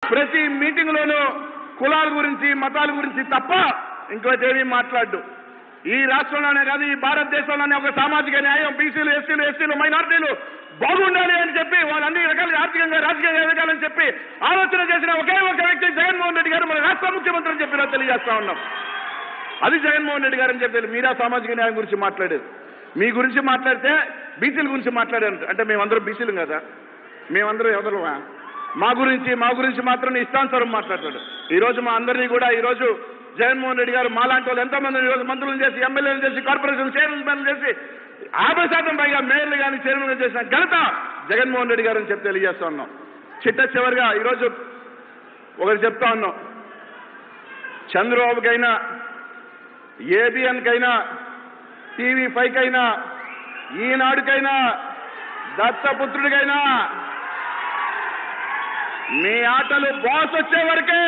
ప్రతి మీటింగ్ లోనూ కులాల గురించి మతాల గురించి తప్ప ఇంకోటేమీ మాట్లాడు ఈ రాష్ట్రంలోనే కాదు ఈ భారతదేశంలోనే ఒక సామాజిక న్యాయం బీసీలు ఎస్సీలు ఎస్టీలు మైనార్టీలు బాగుండాలి అని చెప్పి వాళ్ళన్ని రకాలుగా ఆర్థికంగా రాజకీయంగా ఎదగాలని చెప్పి ఆలోచన చేసిన ఒకే ఒక వ్యక్తి జగన్మోహన్ రెడ్డి గారు మన రాష్ట్ర ముఖ్యమంత్రి అని చెప్పి తెలియజేస్తా ఉన్నాం అది జగన్మోహన్ రెడ్డి గారు అని చెప్పి మీరా సామాజిక న్యాయం గురించి మాట్లాడేది మీ గురించి మాట్లాడితే బీసీల గురించి మాట్లాడారు అంటే మేమందరం బీసీలు కదా మేమందరం ఎవరువా మా గురించి మా గురించి మాత్రం నీ ఇష్టానుసారం మాట్లాడతాడు ఈ రోజు మా అందరినీ కూడా ఈ రోజు జగన్మోహన్ రెడ్డి గారు మాలాంటి వాళ్ళు ఎంతో మంది ఈ రోజు మంత్రులను చేసి ఎమ్మెల్యేలు చేసి కార్పొరేషన్ చైర్మన్ చేసి యాభై శాతం పైగా మేయర్లు కానీ చైర్మన్ చేసిన ఘనత జగన్మోహన్ రెడ్డి గారు అని చెప్పి తెలియజేస్తా ఉన్నాం చిట్ట చివరిగా ఈరోజు ఒకటి చెప్తా ఉన్నాం చంద్రబాబుకైనా ఏబిఎన్కైనా టీవీ ఫైవ్కైనా ఈనాడుకైనా దత్తపుత్రుడికైనా మీ ఆటలు బాస్ వచ్చే వరకే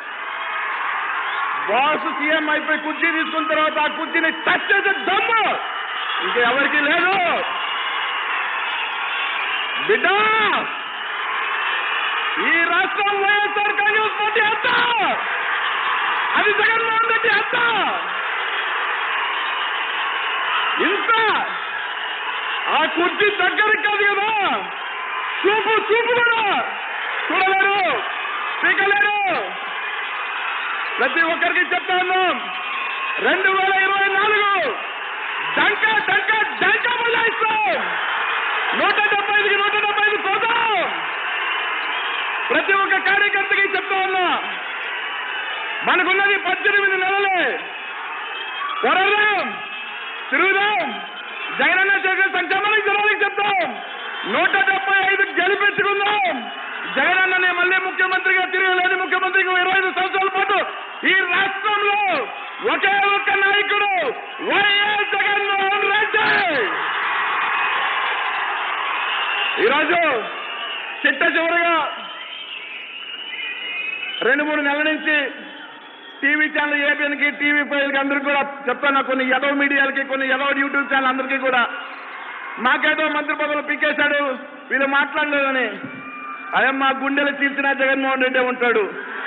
బాస్ సీఎం అయిపోయి కుర్చీ తీసుకున్న తర్వాత ఆ కుర్చీని టచ్ చేసే దమ్ము ఇంకెవరికి లేదు బిడ్డ ఈ రాష్ట్రం వైఎస్ఆర్ కాంగ్రెస్ పార్టీ హత్త అది జగన్మోహన్ రెడ్డి హత్త ఇంత ఆ కుర్చీ దగ్గరికి కాదు కదా చూపు చూపు కూడా చూడలేరు పీకలేరు ప్రతి ఒక్కరికి చెప్తా ఉన్నాం రెండు వేల ఇరవై నాలుగు డంక డంక డంక బలాయిస్తాం నూట డెబ్బై ఐదుకి నూట డెబ్బై ఐదు పోతాం ప్రతి ఒక్క కార్యకర్తకి చెప్తా ఉన్నా మనకున్నది పద్దెనిమిది నెలలే పోరాడదాం తిరుగుదాం జగనన్న చేసే సంక్షేమానికి జనానికి చెప్తాం నూట డెబ్బై ఐదు గెలిపించుకుందాం జగనన్ననే మళ్ళీ ముఖ్యమంత్రిగా తిరగలేదు ముఖ్యమంత్రిగా ఇరవై ఐదు సంవత్సరాల పాటు ఈ రాష్ట్రంలో ఒకే ఒక్క నాయకుడు వైఎస్ జగన్మోహన్ రెడ్డి ఈరోజు చిట్ట చివరిగా రెండు మూడు నెలల నుంచి టీవీ ఛానల్ ఏబిఎన్కి టీవీ ఫైవ్కి అందరికి కూడా చెప్తాను కొన్ని యదవ మీడియాలకి కొన్ని యదవ యూట్యూబ్ ఛానల్ అందరికీ కూడా మాకేదో మంత్రి పదవులు పీకేశాడు వీళ్ళు మాట్లాడలేదని అదే మా గుండెలు చీల్చిన జగన్మోహన్ రెడ్డి ఉంటాడు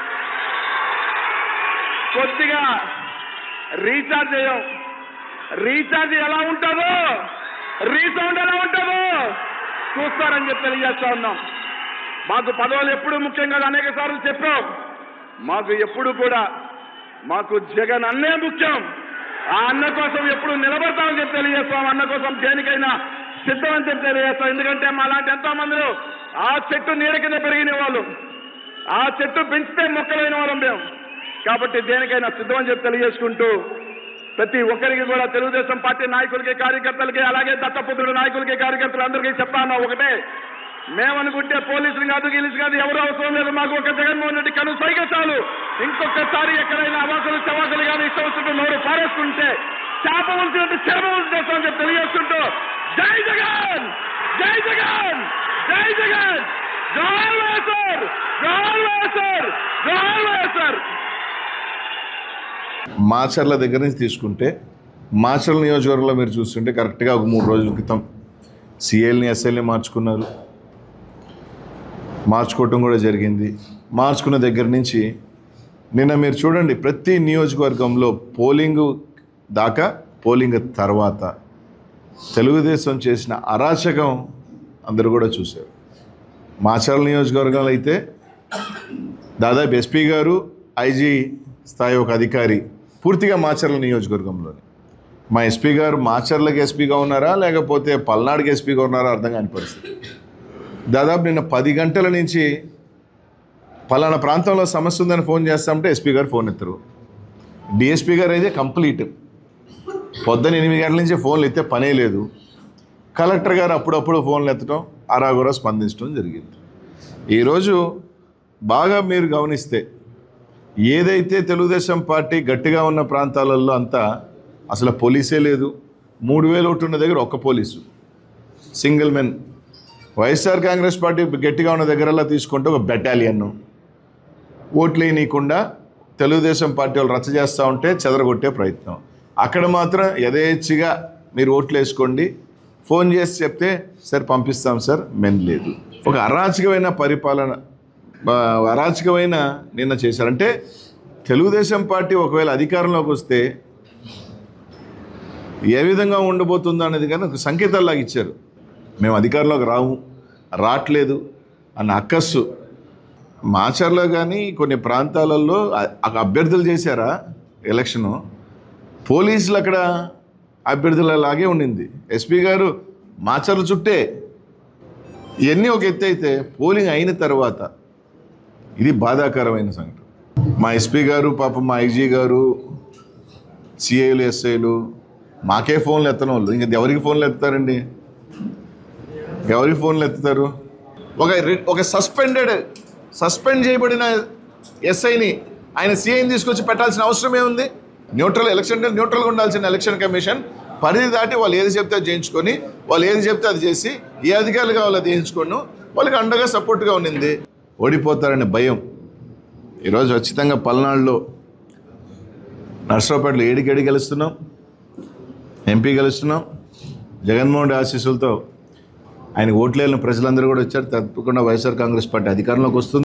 కొద్దిగా రీఛార్జ్ చేయం రీఛార్జ్ ఎలా ఉంటుందో రీసౌండ్ ఎలా ఉంటుందో చూస్తారని చెప్పి తెలియజేస్తా ఉన్నాం మాకు పదవులు ఎప్పుడు ముఖ్యం కాదు అనేక సార్లు చెప్పాం మాకు ఎప్పుడు కూడా మాకు జగన్ అన్నే ముఖ్యం ఆ అన్న కోసం ఎప్పుడు నిలబడతామని చెప్పి తెలియజేస్తాం అన్న కోసం దేనికైనా సిద్ధం అని చెప్పి తెలియజేస్తాం ఎందుకంటే మా లాంటి ఎంతో మందిలో ఆ చెట్టు నీడ కింద పెరిగిన వాళ్ళు ఆ చెట్టు పెంచితే మొక్కలైన వాళ్ళం మేము కాబట్టి దేనికైనా సిద్ధం అని చెప్పి తెలియజేసుకుంటూ ప్రతి ఒక్కరికి కూడా తెలుగుదేశం పార్టీ నాయకులకి కార్యకర్తలకి అలాగే దత్తపుత్రుడు నాయకులకి కార్యకర్తలు అందరికీ చెప్తాను ఒకటే మేమనుకుంటే పోలీసులు కాదు గీలీసు కాదు ఎవరు అవసరం లేదు మాకు ఒక జగన్మోహన్ రెడ్డి కను సైగ చాలు ఇంకొకసారి ఎక్కడైనా అవాకులు చవాకులు కానీ ఇష్టం వచ్చినట్టు నోరు పారేసుకుంటే చేప ఉంచినట్టు చేప ఉంచేస్తామని చెప్పి తెలియజేస్తుంటూ జై జగన్ జై జగన్ జై జగన్ జై వైఎస్ఆర్ జై వైఎస్ఆర్ జై వైఎస్ఆర్ మాచర్ల దగ్గర నుంచి తీసుకుంటే మాచర్ల నియోజకవర్గంలో మీరు చూస్తుంటే కరెక్ట్గా ఒక మూడు రోజుల క్రితం సిఎల్ని ఎస్ఎల్ని మార్చుకున్నారు మార్చుకోవటం కూడా జరిగింది మార్చుకున్న దగ్గర నుంచి నిన్న మీరు చూడండి ప్రతి నియోజకవర్గంలో పోలింగ్ దాకా పోలింగ్ తర్వాత తెలుగుదేశం చేసిన అరాచకం అందరూ కూడా చూశారు మాచర్ల నియోజకవర్గంలో అయితే దాదాపు ఎస్పీ గారు ఐజీ స్థాయి ఒక అధికారి పూర్తిగా మాచర్ల నియోజకవర్గంలోని మా ఎస్పీ గారు మాచర్లకు ఎస్పీగా ఉన్నారా లేకపోతే పల్నాడుకి ఎస్పీగా ఉన్నారా అర్థం కాని పరిస్థితి దాదాపు నిన్న పది గంటల నుంచి పలానా ప్రాంతంలో సమస్య ఉందని ఫోన్ చేస్తామంటే ఎస్పీ గారు ఫోన్ ఎత్తరు డిఎస్పీ గారు అయితే కంప్లీట్ పొద్దున్న ఎనిమిది గంటల నుంచి ఫోన్లు ఎత్తే పనే లేదు కలెక్టర్ గారు అప్పుడప్పుడు ఫోన్లు ఎత్తడం అరాగురా స్పందించడం జరిగింది ఈరోజు బాగా మీరు గమనిస్తే ఏదైతే తెలుగుదేశం పార్టీ గట్టిగా ఉన్న ప్రాంతాలలో అంతా అసలు పోలీసే లేదు మూడు వేలు ఒకటి ఉన్న దగ్గర ఒక్క police single men YSR Congress party గట్టిగా ఉన్న దగ్గరలా తీసుకుంటే ఒక బెటాలియన్ ఓట్లు వేయనీయకుండా తెలుగుదేశం పార్టీ వాళ్ళు రచ్చ చేస్తూ ఉంటే చెదరగొట్టే ప్రయత్నం అక్కడ మాత్రం యథేచ్ఛగా మీరు ఓట్లు వేసుకోండి ఫోన్ చేసి చెప్తే సార్ పంపిస్తాం సార్ మెన్ లేదు ఒక అరాచకమైన పరిపాలన బ- అరాచకమైన నిన్న చేశారు అంటే తెలుగుదేశం పార్టీ ఒకవేళ అధికారంలోకి వస్తే ఏ విధంగా ఉండబోతుందో అనేది కానీ ఒక సంకేతాల్లాగా ఇచ్చారు మేము అధికారంలోకి రాము రావట్లేదు అన్న అక్కస్సు మాచర్లో కానీ కొన్ని ప్రాంతాలలో అ- అక్కడ అభ్యర్థులు చేశారా ఎలక్షను పోలీసులు అక్కడ అభ్యర్థులలాగే ఉండింది ఎస్పీ గారు మాచర్ల చుట్టే ఇవన్నీ ఒక ఎత్తు అయితే పోలింగ్ అయిన తర్వాత ఇది బాధాకరమైన సంఘటన మా ఎస్పీ గారు పాపం మా ఐజీ గారు సిఐలు ఎస్ఐలు మాకే ఫోన్లు ఎత్తన వాళ్ళు ఇంకా ఎవరికి ఫోన్లు ఎత్తారండి ఎవరికి ఫోన్లు ఎత్తుతారు ఒక రి- ఒక సస్పెండెడ్ సస్పెండ్ చేయబడిన ఎస్ఐని ఆయన సీఐని తీసుకొచ్చి పెట్టాల్సిన అవసరం ఏముంది న్యూట్రల్ ఎలక్షన్ అంటే న్యూట్రల్గా ఉండాల్సిన ఎలక్షన్ కమిషన్ పరిధి దాటి వాళ్ళు ఏది చెప్తే అది చేయించుకొని వాళ్ళు ఏది చెప్తే అది చేసి ఏ అధికారులు కావాలో అది చేయించుకోను వాళ్ళకి అండగా సపోర్ట్గా ఉండింది ఓడిపోతారనే భయం ఈరోజు ఖచ్చితంగా పల్నాడులో నర్సరావుపేటలో ఏడికేడి గెలుస్తున్నాం ఎంపీ గెలుస్తున్నాం జగన్మోహన్ రెడ్డి ఆశీస్సులతో ఆయన ఓట్లేని ప్రజలందరూ కూడా వచ్చారు తప్పకుండా వైఎస్ఆర్ కాంగ్రెస్ పార్టీ అధికారంలోకి వస్తుంది